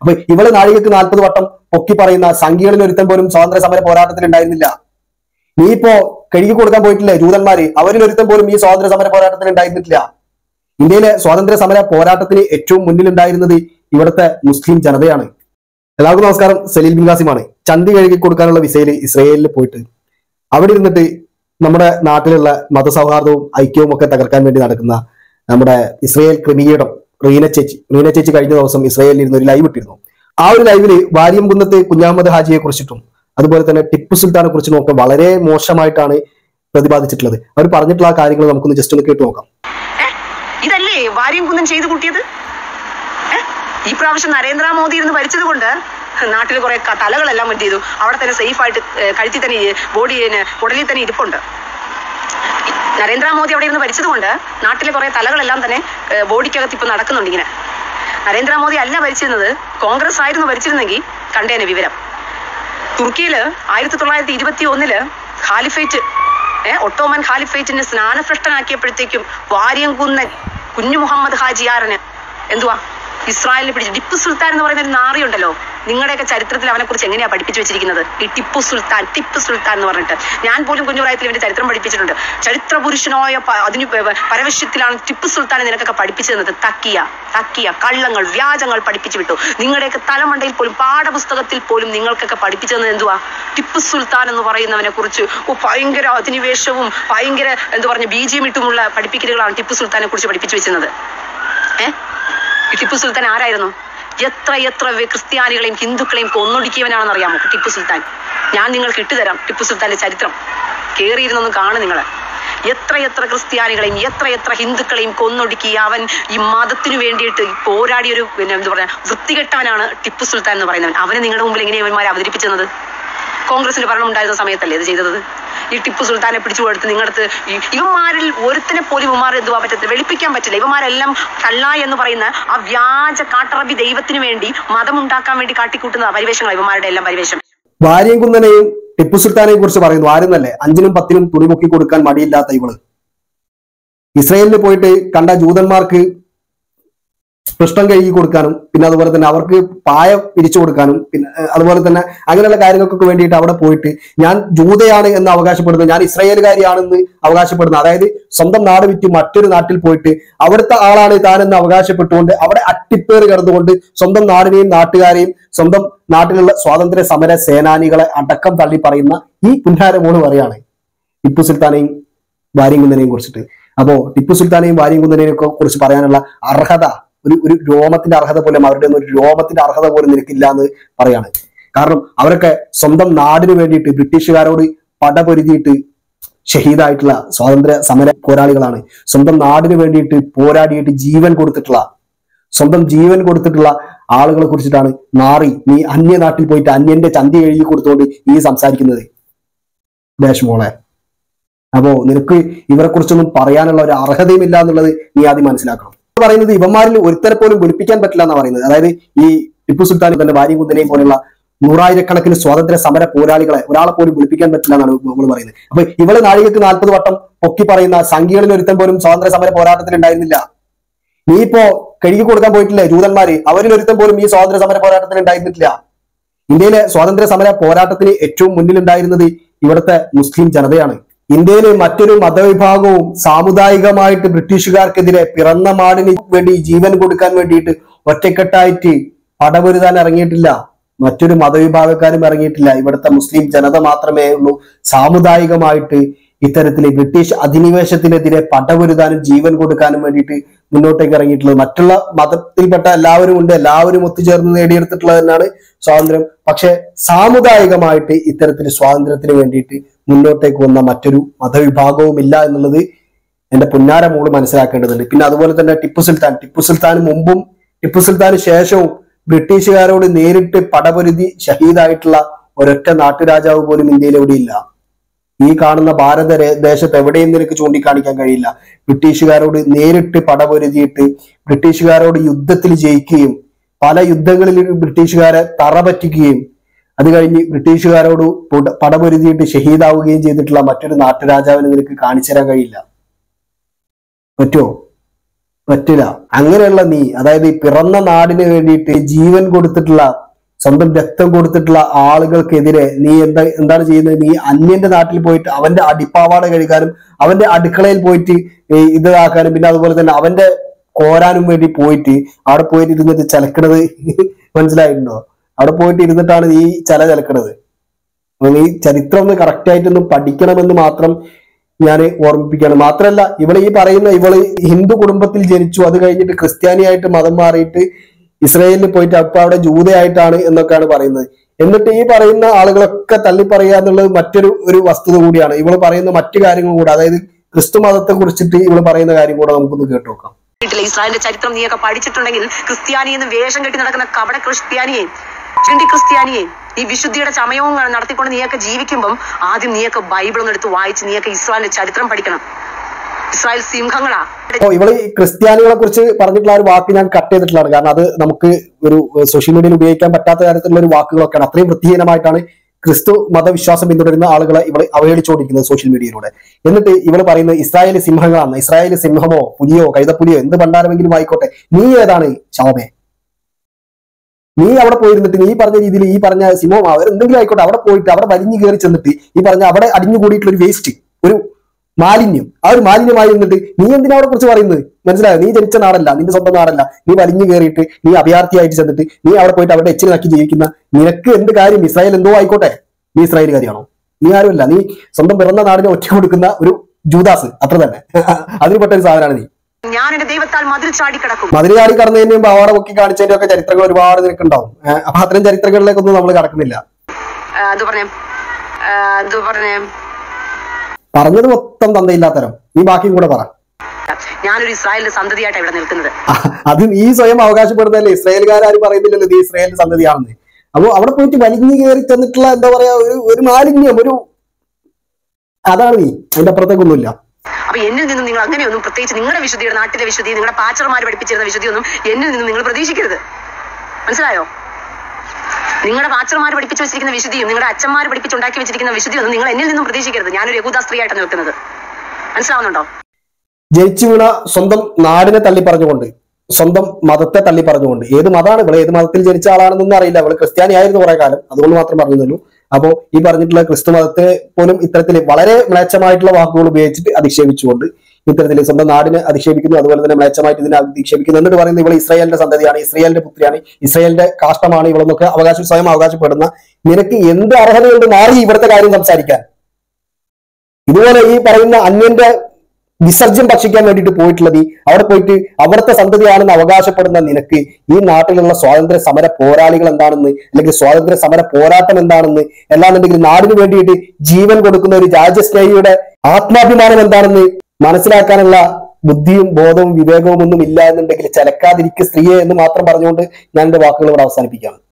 അപ്പൊ ഇവള് നാഴികക്ക് നാൽപ്പത് വട്ടം പൊക്കി പറയുന്ന സംഖ്യകളിൽ ഒരുത്തം പോലും സ്വാതന്ത്ര്യ സമര പോരാട്ടത്തിൽ ഉണ്ടായിരുന്നില്ല നീ ഇപ്പോ കഴുകി കൊടുക്കാൻ പോയിട്ടില്ലേ ജൂതന്മാര് അവരിൽ ഒരുത്തം പോലും ഈ സ്വാതന്ത്ര്യ സമര പോരാട്ടത്തിൽ ഉണ്ടായിരുന്നില്ല ഇന്ത്യയിലെ സ്വാതന്ത്ര്യ സമര പോരാട്ടത്തിന് ഏറ്റവും മുന്നിലുണ്ടായിരുന്നത് ഇവിടുത്തെ മുസ്ലിം ജനതയാണ് എല്ലാവർക്കും നമസ്കാരം സലീൽ ബിൻ ഖാസിമാണ് ചന്തി കഴുകി കൊടുക്കാനുള്ള വിസയിൽ ഇസ്രയേലിൽ പോയിട്ട് അവിടെ ഇരുന്നിട്ട് നമ്മുടെ നാട്ടിലുള്ള മതസൗഹാർദ്ദവും ഐക്യവും ഒക്കെ തകർക്കാൻ വേണ്ടി നടക്കുന്ന നമ്മുടെ ഇസ്രയേൽ ക്രിമിയയുടെ റീന ചേച്ചി റീന ചേച്ചി കഴിഞ്ഞ ദിവസം ഇസ്രയേലിൽ ഇരുന്ന് ഒരു ലൈവ് ഇട്ടിരുന്നു ആ ഒരു ലൈവില് വാര്യം കുന്നത്ത് കുഞ്ഞാമത് ഹാജിയെ കുറിച്ചിട്ടും അതുപോലെ തന്നെ ടിപ്പു സുൽത്താനെ കുറിച്ചും ഒക്കെ വളരെ മോശമായിട്ടാണ് പ്രതിപാദിച്ചിട്ടുള്ളത് അവർ പറഞ്ഞിട്ടുള്ള ആ കാര്യങ്ങൾ നമുക്കൊന്ന് ജസ്റ്റ് ഒന്ന് കേട്ട് നോക്കാം ഏ? ഇതല്ലേ വാര്യം കുന്നൻ ചെയ്തു കൂട്ടിയത് ഏ? ഈ പ്രാവശ്യം നരേന്ദ്രമോദി ഇരുന്ന് ഭരിച്ചത് കൊണ്ട് നാട്ടിൽ കുറെ ക- തലകളെല്ലാം എന്ത് ചെയ്തു അവിടെ തന്നെ സേഫ് ആയിട്ട് ഏ, കഴുത്തിൽ തന്നെ ബോഡി ഉടലിൽ തന്നെ ഇരിപ്പുണ്ട് ഈ നരേന്ദ്രമോദി അവിടെ ഇരുന്ന് ഭരിച്ചത് കൊണ്ട് നാട്ടിലെ കുറെ തലകളെല്ലാം തന്നെ ഏ, ബോഡിക്കകത്ത് ഇപ്പൊ നടക്കുന്നുണ്ട് ഇങ്ങനെ നരേന്ദ്രമോദി അല്ല ഭരിച്ചിരുന്നത് കോൺഗ്രസ് ആയിരുന്നു ഭരിച്ചിരുന്നെങ്കിൽ കണ്ടേനെ വിവരം തുർക്കിയില് ആയിരത്തി തൊള്ളായിരത്തി ഇരുപത്തി ഒന്നില് ഖാലിഫേറ്റ് ഏഹ് ഒട്ടോമൻ ഖാലിഫേറ്റിനെ സ്നാനഭ്രഷ്ടനാക്കിയപ്പോഴത്തേക്കും വാര്യംകുന്നൻ കുഞ്ഞു മുഹമ്മദ് ഹാജിയാറിന് എന്തുവാ ഇസ്രായേലിനെ പിടിച്ചു ടിപ്പു സുൽത്താൻ എന്ന് പറയുന്ന ഒരു നാറിയുണ്ടല്ലോ നിങ്ങളുടെയൊക്കെ ചരിത്രത്തിൽ അവനെ കുറിച്ച് എങ്ങനെയാ പഠിപ്പിച്ചു വെച്ചിരിക്കുന്നത് ഈ ടിപ്പു സുൽത്താൻ ടിപ്പു സുൽത്താൻ എന്ന് പറഞ്ഞിട്ട് ഞാൻ പോലും കുഞ്ഞുപ്രായത്തിൽ ഇവന്റെ ചരിത്രം പഠിപ്പിച്ചിട്ടുണ്ട് ചരിത്ര പുരുഷനായ പ- അതിന് പ- പ- പരവശ്യത്തിലാണ് ടിപ്പു സുൽത്താനെ നിനക്കൊക്കെ പഠിപ്പിച്ചു തന്നത് തക്കിയ തക്കിയ കള്ളങ്ങൾ വ്യാജങ്ങൾ പഠിപ്പിച്ചു വിട്ടു നിങ്ങളുടെയൊക്കെ തലമണ്ടയിൽ പോലും പാഠപുസ്തകത്തിൽ പോലും നിങ്ങൾക്കൊക്കെ പഠിപ്പിച്ചു തന്നത് എന്തുവാ ടിപ്പു സുൽത്താൻ എന്ന് പറയുന്നവനെ കുറിച്ച് ഓ ഭയങ്കര അധിനിവേശവും ഭയങ്കര എന്ത് പറഞ്ഞ ബീജിയം ഇട്ടുമുള്ള പഠിപ്പിക്കലുകളാണ് ടിപ്പു സുൽത്താനെ കുറിച്ച് പഠിപ്പിച്ചു വെച്ചിരുന്നത് ഏഹ് ഈ ടിപ്പു സുൽത്താൻ ആരായിരുന്നു എത്ര എത്ര വെ- ക്രിസ്ത്യാനികളെയും ഹിന്ദുക്കളെയും കൊന്നൊടുക്കിയവനാണെന്ന് അറിയാമോ ടിപ്പു സുൽത്താൻ ഞാൻ നിങ്ങൾക്ക് ഇട്ടുതരാം ടിപ്പു സുൽത്താന്റെ ചരിത്രം കേറിയിരുന്നൊന്ന് കാണു നിങ്ങള് എത്ര എത്ര ക്രിസ്ത്യാനികളെയും എത്ര എത്ര ഹിന്ദുക്കളെയും കൊന്നൊടുക്കി അവൻ ഈ മതത്തിനു വേണ്ടിയിട്ട് പോരാടിയ ഒരു പിന്നെ എന്താ പറയാ വൃത്തികെട്ടവനാണ് ടിപ്പു സുൽത്താൻ എന്ന് പറയുന്നവൻ അവനെ നിങ്ങളുടെ മുമ്പിൽ എങ്ങനെയാണ് ഇവന്മാരെ അവതരിപ്പിച്ചത് കോൺഗ്രസിന്റെ ഭരണം ഉണ്ടായിരുന്ന സമയത്തല്ലേ ഇത് ചെയ്തത് ഈ ടിപ്പു സുൽത്താനെ പിടിച്ചു കൊടുത്ത് നിങ്ങളടുത്ത് ഈ ഇവന്മാരിൽ ഒരുത്തനെ പോലും ഇവന്മാർ എന്തുവാ പറ്റത്തില്ല വെളുപ്പിക്കാൻ പറ്റില്ല ഇവന്മാരെല്ലാം കള്ള എന്ന് പറയുന്ന ആ വ്യാജ കാട്ടറബി ദൈവത്തിന് വേണ്ടി മതം ഉണ്ടാക്കാൻ വേണ്ടി കാട്ടിക്കൂട്ടുന്ന പരിവേഷങ്ങളാണ് ഇവന്മാരുടെ എല്ലാം പരിവേഷം വാര്യം കുന്നനെയും ടിപ്പു സുൽത്താനെയും കുറിച്ച് പറയുന്നു ആരെന്നല്ലേ അഞ്ചിനും പത്തിനും തുണി പൊക്കി കൊടുക്കാൻ മടിയില്ലാത്ത ഇവള് ഇസ്രയേലിൽ പോയിട്ട് കണ്ട ജൂതന്മാർക്ക് പൃഷ്ഠം കഴുകി കൊടുക്കാനും പിന്നെ അതുപോലെ തന്നെ അവർക്ക് പായ പിരിച്ചു കൊടുക്കാനും പിന്നെ ഏഹ്, അതുപോലെ തന്നെ അങ്ങനെയുള്ള കാര്യങ്ങൾക്കൊക്കെ വേണ്ടിയിട്ട് അവിടെ പോയിട്ട് ഞാൻ ജൂതയാണ് എന്ന് അവകാശപ്പെടുന്നത് ഞാൻ ഇസ്രയേലുകാരിയാണെന്ന് അവകാശപ്പെടുന്നത് അതായത് സ്വന്തം നാട് വിറ്റ് മറ്റൊരു നാട്ടിൽ പോയിട്ട് അവിടുത്തെ ആളാണ് താനെന്ന് അവകാശപ്പെട്ടുകൊണ്ട് അവിടെ അട്ടിപ്പേറ് കിടന്നുകൊണ്ട് സ്വന്തം നാടിനെയും നാട്ടുകാരെയും സ്വന്തം നാട്ടിലുള്ള സ്വാതന്ത്ര്യ സമര സേനാനികളെ അടക്കം തള്ളി പറയുന്ന ഈ പുന്നാരമോട് പറയാണ് ടിപ്പു സുൽത്താനെയും വാര്യംകുന്നനെയും കുറിച്ചിട്ട് അപ്പോ ടിപ്പു സുൽത്താനെയും വാര്യംകുന്നനെയും ഒക്കെ കുറിച്ച് പറയാനുള്ള അർഹത ഒരു ഒരു രോമത്തിന്റെ അർഹത പോലും അവരുടെ ഒന്നും ഒരു രോമത്തിന്റെ അർഹത പോലും നിനക്കില്ല എന്ന് പറയാണ് കാരണം അവരൊക്കെ സ്വന്തം നാടിന് വേണ്ടിയിട്ട് ബ്രിട്ടീഷുകാരോട് പടപൊരുതിയിട്ട് ഷഹീദായിട്ടുള്ള സ്വാതന്ത്ര്യ സമര പോരാളികളാണ് സ്വന്തം നാടിന് വേണ്ടിയിട്ട് പോരാടിയിട്ട് ജീവൻ കൊടുത്തിട്ടുള്ള സ്വന്തം ജീവൻ കൊടുത്തിട്ടുള്ള ആളുകളെ കുറിച്ചിട്ടാണ് നാറി നീ അന്യ നാട്ടിൽ പോയിട്ട് അന്യന്റെ ചന്തി എഴുതി കൊടുത്തുകൊണ്ട് ഈ സംസാരിക്കുന്നത് ദേശ് മോളെ അപ്പോ നിനക്ക് ഇവരെ കുറിച്ചൊന്നും പറയാനുള്ള ഒരു അർഹതയും ഇല്ല എന്നുള്ളത് നീ ആദ്യം മനസ്സിലാക്കണം ഇവർ പറയുന്നത് ഇവന്മാരിൽ ഒരുത്തരെ പോലും വിളിപ്പിക്കാൻ പറ്റില്ല എന്നാണ് പറയുന്നത് അതായത് ഈ ടിപ്പു സുൽത്താനും തന്റെ ഭാര്യയും കുന്തനെയും പോലെയുള്ള നൂറായിരക്കണക്കിന് സ്വാതന്ത്ര്യ സമര പോരാളികളെ ഒരാളെ പോലും വിളിപ്പിക്കാൻ പറ്റില്ല എന്നാണ് നമ്മൾ പറയുന്നത് അപ്പൊ ഇവള് നാഴികക്ക് നാൽപ്പത് വട്ടം പൊക്കി പറയുന്ന സംഖ്യകളിൽ ഒരുത്തം പോലും സ്വാതന്ത്ര്യ സമര പോരാട്ടത്തിൽ ഉണ്ടായിരുന്നില്ല നീ ഇപ്പോ കഴുകി കൊടുക്കാൻ പോയിട്ടില്ലേ ജൂതന്മാര് അവരിൽ ഒരുത്തം പോലും ഈ സ്വാതന്ത്ര്യ സമര പോരാട്ടത്തിൽ ഉണ്ടായിരുന്നില്ല ഇന്ത്യയിലെ സ്വാതന്ത്ര്യ സമര പോരാട്ടത്തിന് ഏറ്റവും മുന്നിലുണ്ടായിരുന്നത് ഇവിടുത്തെ മുസ്ലിം ജനതയാണ് ഇന്ത്യയിലെ മറ്റൊരു മതവിഭാഗവും സാമുദായികമായിട്ട് ബ്രിട്ടീഷുകാർക്കെതിരെ പിറന്ന നാടിന് വേണ്ടി ജീവൻ കൊടുക്കാൻ വേണ്ടിയിട്ട് ഒറ്റക്കെട്ടായിട്ട് പടപൊരുതാൻ ഇറങ്ങിയിട്ടില്ല മറ്റൊരു മതവിഭാഗക്കാരും ഇറങ്ങിയിട്ടില്ല ഇവിടുത്തെ മുസ്ലിം ജനത മാത്രമേ ഉള്ളൂ സാമുദായികമായിട്ട് ഇത്തരത്തില് ബ്രിട്ടീഷ് അധിനിവേശത്തിനെതിരെ പടപൊരുതാനും ജീവൻ കൊടുക്കാനും വേണ്ടിയിട്ട് മുന്നോട്ടേക്ക് ഇറങ്ങിയിട്ടുള്ളത് മറ്റുള്ള മതത്തിൽപ്പെട്ട എല്ലാവരും ഉണ്ട് എല്ലാവരും ഒത്തുചേർന്ന് നേടിയെടുത്തിട്ടുള്ളത് തന്നെയാണ് സ്വാതന്ത്ര്യം പക്ഷെ സാമുദായികമായിട്ട് ഇത്തരത്തിൽ സ്വാതന്ത്ര്യത്തിന് വേണ്ടിയിട്ട് മുന്നോട്ടേക്ക് വന്ന മറ്റൊരു മതവിഭാഗവും ഇല്ല എന്നുള്ളത് എന്റെ പുന്നാര മോള് മനസ്സിലാക്കേണ്ടതുണ്ട് പിന്നെ അതുപോലെ തന്നെ ടിപ്പു സുൽത്താൻ ടിപ്പു സുൽത്താൻ മുമ്പും ടിപ്പു സുൽത്താന് ശേഷവും ബ്രിട്ടീഷുകാരോട് നേരിട്ട് പടപൊരുതി ഷഹീദായിട്ടുള്ള ഒരൊറ്റ നാട്ടുരാജാവ് പോലും ഇന്ത്യയിൽ എവിടെയില്ല ഈ കാണുന്ന ഭാരത രേ- ദേശത്ത് എവിടെയും നിനക്ക് ചൂണ്ടിക്കാണിക്കാൻ കഴിയില്ല ബ്രിട്ടീഷുകാരോട് നേരിട്ട് പടപൊരുതിയിട്ട് ബ്രിട്ടീഷുകാരോട് യുദ്ധത്തിൽ ജയിക്കുകയും പല യുദ്ധങ്ങളിൽ ബ്രിട്ടീഷുകാരെ തറ പറ്റിക്കുകയും അത് കഴിഞ്ഞ് ബ്രിട്ടീഷുകാരോട് പുട- പടപൊരുതിയിട്ട് ഷഹീദാവുകയും ചെയ്തിട്ടുള്ള മറ്റൊരു നാട്ടുരാജാവിനെ നിനക്ക് കാണിച്ചു തരാൻ കഴിയില്ല പറ്റുമോ പറ്റില്ല അങ്ങനെയുള്ള നീ അതായത് ഈ പിറന്ന നാടിന് വേണ്ടിയിട്ട് ജീവൻ കൊടുത്തിട്ടുള്ള സ്വന്തം രക്തം കൊടുത്തിട്ടുള്ള ആളുകൾക്കെതിരെ നീ എന്താ എന്താണ് ചെയ്യുന്നത് നീ അന്യന്റെ നാട്ടിൽ പോയിട്ട് അവന്റെ അടിപ്പാവാട കഴിക്കാനും അവന്റെ അടുക്കളയിൽ പോയിട്ട് ഈ ഇതാക്കാനും പിന്നെ അതുപോലെ തന്നെ അവന്റെ കോരാനും വേണ്ടി പോയിട്ട് അവിടെ പോയിട്ട് ഇരുന്നിട്ട് ചലക്കണത് മനസ്സിലായിട്ടുണ്ടോ അവിടെ പോയിട്ട് ഇരുന്നിട്ടാണ് ഈ ചല ചലക്കണത് അപ്പൊ നീ ചരിത്രം ഒന്ന് കറക്റ്റ് ആയിട്ടൊന്ന് പഠിക്കണമെന്ന് മാത്രം ഞാൻ ഓർമ്മിപ്പിക്കുകയാണ് മാത്രമല്ല ഇവള് ഈ പറയുന്ന ഇവള് ഹിന്ദു കുടുംബത്തിൽ ജനിച്ചു അത് കഴിഞ്ഞിട്ട് ക്രിസ്ത്യാനിയായിട്ട് മതം മാറിയിട്ട് ഇസ്രായേലിൽ പോയിട്ട് അപ്പൊ അവിടെ ജൂതയായിട്ടാണ് എന്നൊക്കെയാണ് പറയുന്നത് എന്നിട്ട് ഈ പറയുന്ന ആളുകളൊക്കെ തള്ളി പറയുക എന്നുള്ളത് മറ്റൊരു ഒരു വസ്തുത കൂടിയാണ് ഇവള് പറയുന്ന മറ്റു കാര്യങ്ങൾ കൂടെ അതായത് ക്രിസ്തു മതത്തെ കുറിച്ചിട്ട് ഇവള് പറയുന്ന കാര്യം കൂടെ നമുക്കൊന്ന് കേട്ടു നോക്കാം വീട്ടിലെ ഇസ്രായേലിന്റെ ചരിത്രം നീയൊക്കെ പഠിച്ചിട്ടുണ്ടെങ്കിൽ ക്രിസ്ത്യാനി എന്ന് വേഷം കെട്ടി നടക്കുന്ന കപട ക്രിസ്ത്യാനിയെ ചുണ്ടി ക്രിസ്ത്യാനിയെ ഈ വിശുദ്ധിയുടെ ചമയവും നടത്തിക്കൊണ്ട് നീയൊക്കെ ജീവിക്കുമ്പം ആദ്യം നീയൊക്കെ ബൈബിൾ ഒന്ന് എടുത്ത് വായിച്ച് നീയൊക്കെ ഇസ്രായേലിന്റെ ചരിത്രം പഠിക്കണം ഇസ്രായേൽ സിംഹങ്ങളാ അപ്പോ ഇവള് ഈ ക്രിസ്ത്യാനികളെ കുറിച്ച് പറഞ്ഞിട്ടുള്ള ആ ഒരു വാക്ക് ഞാൻ കട്ട് ചെയ്തിട്ടുള്ളതാണ് കാരണം അത് നമുക്ക് ഒരു സോഷ്യൽ മീഡിയയിൽ ഉപയോഗിക്കാൻ പറ്റാത്ത തരത്തിലുള്ള ഒരു വാക്കുകളൊക്കെയാണ് അത്രയും വൃത്തിഹീനമായിട്ടാണ് ക്രിസ്തു മതവിശ്വാസം പിന്തുടരുന്ന ആളുകളെ ഇവള് അവഹേളിച്ചുകൊണ്ടിരിക്കുന്നത് സോഷ്യൽ മീഡിയയിലൂടെ എന്നിട്ട് ഇവള് പറയുന്നത് ഇസ്രായേലി സിംഹങ്ങളാണ് ഇസ്രായേലി സിംഹമോ പുലിയോ കൈതപ്പുലിയോ എന്ത് പണ്ടാരമെങ്കിലും ആയിക്കോട്ടെ നീ ഏതാണ് ശവമേ നീ അവിടെ പോയിരുന്നിട്ട് നീ പറഞ്ഞ രീതിയിൽ ഈ പറഞ്ഞ സിംഹം അവർ എന്തെങ്കിലും ആയിക്കോട്ടെ അവിടെ പോയിട്ട് അവിടെ വലിഞ്ഞു കയറി ചെന്നിട്ട് ഈ പറഞ്ഞ അവിടെ അടിഞ്ഞു കൂടിയിട്ടുള്ള ഒരു വേസ്റ്റ് ഒരു മാലിന്യം ആ ഒരു മാലിന്യമായി നിന്നിട്ട് നീ എന്തിനാ അവിടെ കുറിച്ച് പറയുന്നത് മനസ്സിലായോ നീ ജനിച്ച നാടല്ല നിന്റെ സ്വന്തം നാടല്ല നീ വലിഞ്ഞു കയറിയിട്ട് നീ അഭയാർത്ഥിയായിട്ട് ചെന്നിട്ട് നീ അവിടെ പോയിട്ട് അവിടെ എച്ചിന് നക്കി ജീവിക്കുന്ന നിനക്ക് എന്ത് കാര്യം ഇസ്രായേൽ എന്തോ ആയിക്കോട്ടെ നീ ഇസ്രായേൽകാരിയാണോ നീ ആരുമല്ല നീ സ്വന്തം പിറന്ന നാടിനെ ഒറ്റ കൊടുക്കുന്ന ഒരു ജൂദാസ് അത്ര തന്നെ അതിൽപ്പെട്ട ഒരു സാധനമാണ് നീ ഞാൻ എന്റെ ദൈവത്താൽ മതിൽ ചാടി കിടക്കും മതിലുചാടി കടന്നതിന്റെയും പാവാട പൊക്കി കാണിച്ചതിന്റെ ഒക്കെ ചരിത്രങ്ങൾ ഒരുപാട് നിനക്കുണ്ടാവും ഏഹ് അപ്പൊ അത്തരം ചരിത്രങ്ങളിലേക്കൊന്നും നമ്മൾ കടക്കുന്നില്ല എന്തു പറഞ്ഞേ എന്തു പറഞ്ഞേ പറഞ്ഞത് മൊത്തം തന്തയില്ലാത്തരം നീ ബാക്കിയും കൂടെ പറ ഞാനൊരു ഇസ്രായേലിന്റെ സന്തതിയായിട്ടാണ് ഇവിടെ നിൽക്കുന്നത് അത് നീ സ്വയം അവകാശപ്പെടുന്നതല്ലേ ഇസ്രായേൽക്കാരും പറയുന്നില്ലല്ലോ നീ ഇസ്രായേലിന്റെ സന്തതിയാണെന്ന് അപ്പൊ അവിടെ പോയിട്ട് വലിഞ്ഞു കയറി ചെന്നിട്ടുള്ള എന്താ പറയാ ഒരു ഒരു മാലിന്യം ഒരു അതാണ് നീ അതിന്റെ അപ്പുറത്തേക്കൊന്നുമില്ല അപ്പൊ എന്നിൽ നിന്നും നിങ്ങൾ അങ്ങനെയൊന്നും പ്രത്യേകിച്ച് നിങ്ങളുടെ വിശുദ്ധിയുടെ നാട്ടിലെ വിശുദ്ധി നിങ്ങളുടെ പാച്ചർമാർ പഠിപ്പിച്ചിരുന്ന വിശുദ്ധിയൊന്നും എന്നിൽ നിന്നും നിങ്ങൾ പ്രതീക്ഷിക്കരുത് മനസ്സിലായോ നിങ്ങളുടെ പാച്ചർമാർ പഠിപ്പിച്ചു വെച്ചിരിക്കുന്ന വിശുദ്ധിയും നിങ്ങളുടെ അച്ഛന്മാർ പഠിപ്പിച്ചുണ്ടാക്കി വെച്ചിരിക്കുന്ന വിശുദ്ധിയൊന്നും നിങ്ങൾ എന്നിൽ നിന്നും പ്രതീക്ഷിക്കരുത് ഞാനൊരു യഹൂദ സ്ത്രീയായിട്ടാണ് നിൽക്കുന്നത് മനസ്സിലാവുന്നുണ്ടോ ജയിച്ചു വീണ സ്വന്തം നാടിനെ തള്ളി പറഞ്ഞുകൊണ്ട് സ്വന്തം മതത്തെ തള്ളി പറഞ്ഞുകൊണ്ട് ഏത് മതമാണ് ഇവള് ഏത് മതത്തിൽ ജനിച്ച ആളാണെന്നൊന്നും അറിയില്ല അവള് ക്രിസ്ത്യാനി ആയിരുന്നു കുറെ കാലം അതുകൊണ്ട് മാത്രം പറഞ്ഞുള്ളൂ അപ്പോ ഈ പറഞ്ഞിട്ടുള്ള ക്രിസ്തു മതത്തെ പോലും ഇത്തരത്തിൽ വളരെ മ്ലേച്ഛമായിട്ടുള്ള വാക്കുകൾ ഉപയോഗിച്ചിട്ട് അധിക്ഷേപിച്ചുകൊണ്ട് ഇത്തരത്തിൽ സ്വന്തം നാടിനെ അധിക്ഷേപിക്കുന്നു അതുപോലെ തന്നെ മ്ലേച്ഛമായിട്ട് ഇതിനെ അധിക്ഷേപിക്കുന്നു എന്നിട്ട് പറയുന്നത് ഇവൾ ഇസ്രായേലിന്റെ സന്തതിയാണ് ഇസ്രായേലിന്റെ പുത്രിയാണ് ഇസ്രായേലിന്റെ കാഷ്ടമാണ് ഇവളെന്നൊക്കെ അവകാശം സ്വയം അവകാശപ്പെടുന്ന നിനക്ക് എന്ത് അർഹതയുണ്ട് മാറി ഇവിടുത്തെ കാര്യം സംസാരിക്കാൻ ഇതുപോലെ ഈ പറയുന്ന അന്യന്റെ വിസർജ്യം ഭക്ഷിക്കാൻ വേണ്ടിയിട്ട് പോയിട്ടുള്ളത് ഈ അവിടെ പോയിട്ട് അവിടുത്തെ സന്തതിയാണെന്ന് അവകാശപ്പെടുന്ന നിനക്ക് ഈ നാട്ടിലുള്ള സ്വാതന്ത്ര്യ സമര പോരാളികൾ എന്താണെന്ന് അല്ലെങ്കിൽ സ്വാതന്ത്ര്യ സമര പോരാട്ടം എന്താണെന്ന് അല്ലാന്നുണ്ടെങ്കിൽ നാടിന് വേണ്ടിയിട്ട് ജീവൻ കൊടുക്കുന്ന ഒരു രാജ്യസ്നേഹിയുടെ ആത്മാഭിമാനം എന്താണെന്ന് മനസ്സിലാക്കാനുള്ള ബുദ്ധിയും ബോധവും വിവേകവും ഒന്നും ഇല്ല എന്നുണ്ടെങ്കിൽ ചലക്കാതിരിക്കുക സ്ത്രീയെ എന്ന് മാത്രം പറഞ്ഞുകൊണ്ട് ഞാൻ എന്റെ വാക്കുകൾ ഇവിടെ അവസാനിപ്പിക്കുകയാണ്